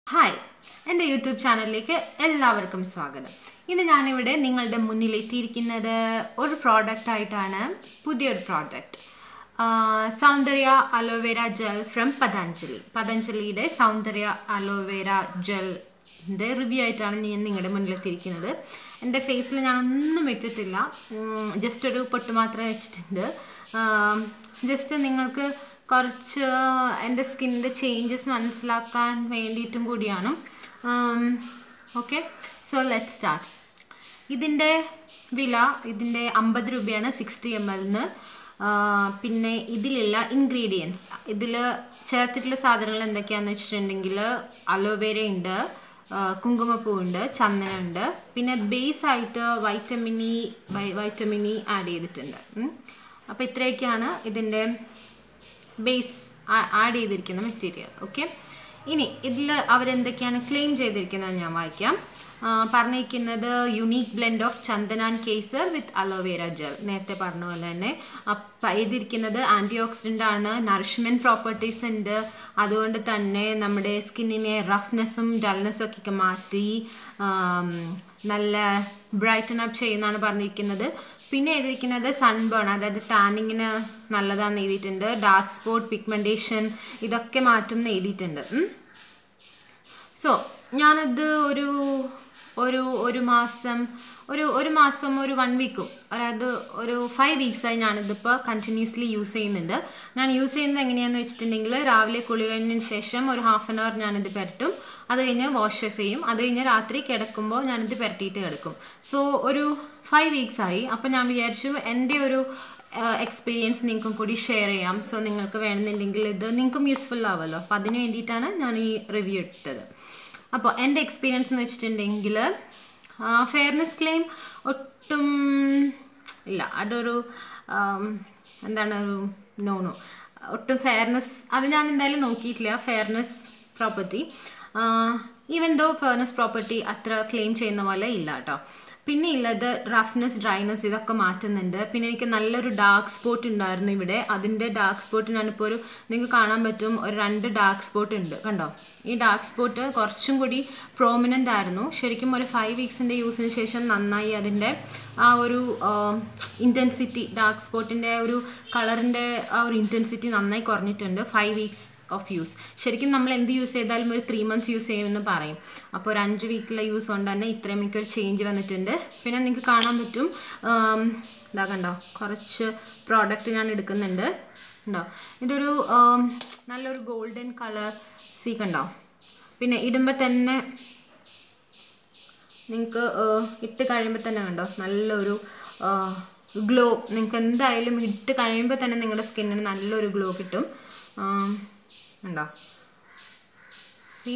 hi എൻ്റെ YouTube ചാനലിലേക്ക് എല്ലാവർക്കും സ്വാഗതം ഇന്ന് ഞാനിവിടെ നിങ്ങളുടെ മുന്നിൽ എത്തിയിരിക്കുന്നത് ഒരു പ്രോഡക്റ്റ് ആയിട്ടാണ് പുതിയൊരു product Saundarya aloe vera gel from Patanjali പതഞ്ജലിയുടെ സൗന്ദര്യ അലോവേര ജെല്ലിൻ്റെ റിവ്യൂ ആയിട്ടാണ് ഞാൻ നിങ്ങളുടെ മുന്നിൽ എത്തിയിരിക്കുന്നത് എൻ്റെ ഫേസിൽ ഞാൻ ഒന്നും ഇട്ടിട്ടില്ല ജസ്റ്റ് ഒരു പൊട്ട് മാത്രമേ വെച്ചിട്ടുണ്ട് ജസ്റ്റ് നിങ്ങൾക്ക് കുറച്ച് എൻ്റെ സ്കിന്നിൻ്റെ ചേഞ്ചസ് മനസ്സിലാക്കാൻ വേണ്ടിയിട്ടും കൂടിയാണ് ഓക്കെ സോ ലെറ്റ് സ്റ്റാർട്ട് ഇതിൻ്റെ വില ഇതിൻ്റെ അമ്പത് രൂപയാണ് സിക്സ്റ്റി എം എല്ലിന് പിന്നെ ഇതിലുള്ള ഇൻഗ്രീഡിയൻസ് ഇതിൽ ചേർത്തിട്ടുള്ള സാധനങ്ങൾ എന്തൊക്കെയാണെന്ന് വെച്ചിട്ടുണ്ടെങ്കിൽ അലോവേര ഉണ്ട് കുങ്കുമപ്പൂ ഉണ്ട് ചന്ദനം ഉണ്ട് പിന്നെ ബേസ് ആയിട്ട് vitamin E vitamin E add ചെയ്തിട്ടുണ്ട് അപ്പോൾ ഇത്രയൊക്കെയാണ് ഇതിൻ്റെ ബേസ് ആഡ് ചെയ്തിരിക്കുന്ന മെറ്റീരിയൽ ഓക്കെ ഇനി ഇതിൽ അവരെന്തൊക്കെയാണ് ക്ലെയിം ചെയ്തിരിക്കുന്നത് ഞാൻ വായിക്കാം പറഞ്ഞിരിക്കുന്നത് unique blend of chandana and kesar with aloe vera gel നേരത്തെ പറഞ്ഞ പോലെ തന്നെ എഴുതിയിരിക്കുന്നത് ആൻറ്റി ഓക്സിഡൻ്റ് ആണ് നറിഷ്മെൻറ്റ് പ്രോപ്പർട്ടീസ് ഉണ്ട് അതുകൊണ്ട് തന്നെ നമ്മുടെ സ്കിന്നിനെ റഫ്നെസ്സും ഡൾനെസ്സും ഒക്കെ മാറ്റി നല്ല ബ്രൈറ്റൻ അപ്പ് ചെയ്യുന്നതാണ് പറഞ്ഞിരിക്കുന്നത് പിന്നെ എഴുതിയിരിക്കുന്നത് സൺബേൺ അതായത് ടാനിങ്ങിന് നല്ലതാണെന്ന് എഴുതിയിട്ടുണ്ട് ഡാർക്ക് സ്പോട്ട് പിഗ്മെൻറ്റേഷൻ ഇതൊക്കെ മാറ്റും എന്ന് എഴുതിയിട്ടുണ്ട് സോ ഞാനത് ഒരു ഒരു ഒരു മാസം ഒരു ഒരു മാസം ഒരു വൺ വീക്കും അതായത് ഒരു ഫൈവ് വീക്സായി ഞാനിതിപ്പോൾ കണ്ടിന്യൂസ്ലി യൂസ് ചെയ്യുന്നുണ്ട് ഞാൻ യൂസ് ചെയ്യുന്നത് എങ്ങനെയാണെന്ന് വെച്ചിട്ടുണ്ടെങ്കിൽ രാവിലെ കുളി കഴിഞ്ഞതിന് ശേഷം ഒരു ഹാഫ് ആൻ അവർ ഞാനിത് പുരട്ടും അത് കഴിഞ്ഞ് വാഷ് ഓഫ് ചെയ്യും അത് കഴിഞ്ഞ് രാത്രി കിടക്കുമ്പോൾ ഞാനിത് പുരട്ടിയിട്ട് കിടക്കും സോ ഒരു ഫൈവ് വീക്സ് ആയി അപ്പോൾ ഞാൻ വിചാരിച്ചു എൻ്റെ ഒരു എക്സ്പീരിയൻസ് നിങ്ങൾക്കും കൂടി ഷെയർ ചെയ്യാം സോ നിങ്ങൾക്ക് വേണമെന്നുണ്ടെങ്കിൽ ഇത് നിങ്ങൾക്കും യൂസ്ഫുൾ ആവുമല്ലോ അപ്പോൾ അതിന് വേണ്ടിയിട്ടാണ് ഞാൻ ഈ റിവ്യൂ ഇട്ടത് അപ്പോൾ എൻ്റെ എക്സ്പീരിയൻസ് എന്ന് വെച്ചിട്ടുണ്ടെങ്കിൽ ഫെയർനെസ് ക്ലെയിം ഒട്ടും ഇല്ല അതൊരു എന്താണ് ഒരു നോ നോ ഒട്ടും ഫെയർനെസ് അത് ഞാൻ എന്തായാലും നോക്കിയിട്ടില്ല fairness property even though fairness property അത്ര ക്ലെയിം ചെയ്യുന്ന പോലെ ഇല്ല കേട്ടോ പിന്നെ ഉള്ളത് റഫ്നെസ് ഡ്രൈനെസ് ഇതൊക്കെ മാറ്റുന്നുണ്ട് പിന്നെ എനിക്ക് നല്ലൊരു ഡാർക്ക് സ്പോട്ട് ഉണ്ടായിരുന്നു ഇവിടെ അതിൻ്റെ ഡാർക്ക് സ്പോട്ട് ഞാനിപ്പോൾ ഒരു നിങ്ങൾക്ക് കാണാൻ പറ്റും ഒരു രണ്ട് ഡാർക്ക് സ്പോട്ട് ഉണ്ട് കണ്ടോ ഈ ഡാർക്ക് സ്പോട്ട് കുറച്ചും കൂടി പ്രോമിനൻ്റ് ആയിരുന്നു ശരിക്കും ഒരു ഫൈവ് വീക്സിൻ്റെ യൂസിന് ശേഷം നന്നായി അതിൻ്റെ ആ ഒരു ഇൻറ്റൻസിറ്റി ഡാർക്ക് സ്പോട്ടിൻ്റെ ഒരു കളറിൻ്റെ ആ ഒരു ഇൻറ്റൻസിറ്റി നന്നായി കുറഞ്ഞിട്ടുണ്ട് ഫൈവ് വീക്സ് ഓഫ് യൂസ് ശരിക്കും നമ്മൾ എന്ത് യൂസ് ചെയ്താലും ഒരു ത്രീ മന്ത്സ് യൂസ് ചെയ്യുമെന്ന് പറയും അപ്പോൾ ഒരു അഞ്ച് വീക്കിലെ യൂസ് കൊണ്ട് തന്നെ ഇത്രയും ഒരു ചേഞ്ച് വന്നിട്ടുണ്ട് പിന്നെ നിങ്ങൾക്ക് കാണാൻ പറ്റും ഇതാ കണ്ടോ കുറച്ച് പ്രോഡക്റ്റ് ഞാൻ എടുക്കുന്നുണ്ട് ഉണ്ടോ ഇതൊരു നല്ലൊരു ഗോൾഡൻ കളർ സീ കണ്ടോ പിന്നെ ഇടുമ്പോൾ തന്നെ നിങ്ങൾക്ക് ഇട്ട് കഴിയുമ്പോൾ തന്നെ കണ്ടോ നല്ലൊരു ഗ്ലോ നിങ്ങൾക്ക് എന്തായാലും ഇട്ട് കഴിയുമ്പോൾ തന്നെ നിങ്ങളുടെ സ്കിന്നിന് നല്ലൊരു ഗ്ലോ കിട്ടും ഉണ്ടോ സി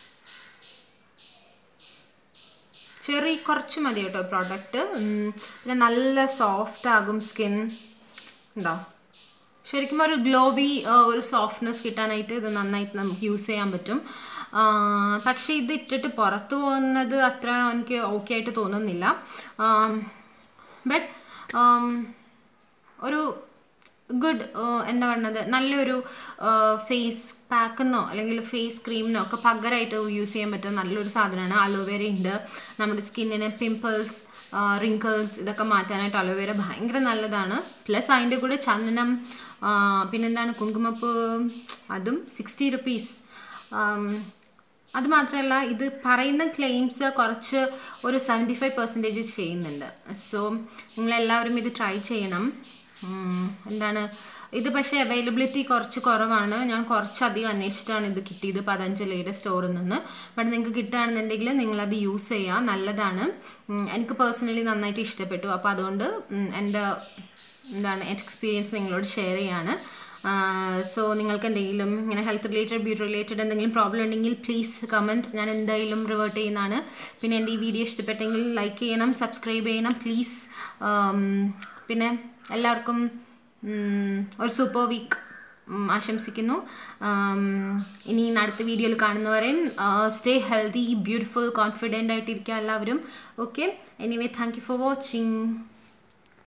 ചെറിയ കുറച്ച് മതി കേട്ടോ പ്രോഡക്റ്റ് പിന്നെ നല്ല സോഫ്റ്റ് ആകും സ്കിൻ ഉണ്ടോ ശരിക്കും ഒരു ഗ്ലോബി ഒരു സോഫ്റ്റ്നെസ് കിട്ടാനായിട്ട് ഇത് നന്നായിട്ട് നമുക്ക് യൂസ് ചെയ്യാൻ പറ്റും പക്ഷേ ഇത് ഇട്ടിട്ട് പുറത്ത് പോകുന്നത് അത്ര എനിക്ക് ഓക്കെ ആയിട്ട് തോന്നുന്നില്ല ബട്ട് ഒരു ഗുഡ് എന്താ പറയുന്നത് നല്ലൊരു ഫേസ് പാക്കെന്നോ അല്ലെങ്കിൽ ഫേസ് ക്രീമിനോ ഒക്കെ പകരമായിട്ട് യൂസ് ചെയ്യാൻ പറ്റുന്ന നല്ലൊരു സാധനമാണ് അലോവേര ഉണ്ട് നമ്മുടെ സ്കിന്നിന് പിമ്പിൾസ് റിങ്കിൾസ് ഇതൊക്കെ മാറ്റാനായിട്ട് അലോവേര ഭയങ്കര നല്ലതാണ് പ്ലസ് അതിൻ്റെ കൂടെ ചന്ദനം പിന്നെന്താണ് കുങ്കുമപ്പ് അതും സിക്സ്റ്റി റുപ്പീസ് അത് മാത്രമല്ല ഇത് പറയുന്ന ക്ലെയിംസ് കുറച്ച് ഒരു സെവൻറ്റി ഫൈവ് പെർസെൻറ്റേജ് ചെയ്യുന്നുണ്ട് സോ നിങ്ങളെല്ലാവരും ഇത് ട്രൈ ചെയ്യണം എന്താണ് ഇത് പക്ഷേ അവൈലബിലിറ്റി കുറച്ച് കുറവാണ് ഞാൻ കുറച്ചധികം അന്വേഷിച്ചിട്ടാണ് ഇത് കിട്ടിയത് പതഞ്ജലിയുടെ സ്റ്റോറിൽ നിന്ന് ബട്ട് നിങ്ങൾക്ക് കിട്ടുകയാണെന്നുണ്ടെങ്കിൽ നിങ്ങളത് യൂസ് ചെയ്യുക നല്ലതാണ് എനിക്ക് പേഴ്സണലി നന്നായിട്ട് ഇഷ്ടപ്പെട്ടു അപ്പോൾ അതുകൊണ്ട് എൻ്റെ എന്താണ് എക്സ്പീരിയൻസ് നിങ്ങളോട് ഷെയർ ചെയ്യാണ് സോ നിങ്ങൾക്ക് എന്തെങ്കിലും ഇങ്ങനെ ഹെൽത്ത് റിലേറ്റഡ് ബ്യൂട്ടി റിലേറ്റഡ് എന്തെങ്കിലും പ്രോബ്ലം ഉണ്ടെങ്കിൽ പ്ലീസ് കമൻറ്റ് ഞാൻ എന്തായാലും റിവേർട്ട് ചെയ്യുന്നതാണ് പിന്നെ എൻ്റെ ഈ വീഡിയോ ഇഷ്ടപ്പെട്ടെങ്കിൽ ലൈക്ക് ചെയ്യണം സബ്സ്ക്രൈബ് ചെയ്യണം പ്ലീസ് പിന്നെ എല്ലാവർക്കും ഒരു സൂപ്പർ വീക്ക് ആശംസിക്കുന്നു ഇനി അടുത്ത വീഡിയോയിൽ കാണുന്നവരെയും സ്റ്റേ ഹെൽത്തി ബ്യൂട്ടിഫുൾ കോൺഫിഡൻ്റ് ആയിട്ടിരിക്കുക എല്ലാവരും okay anyway thank you for watching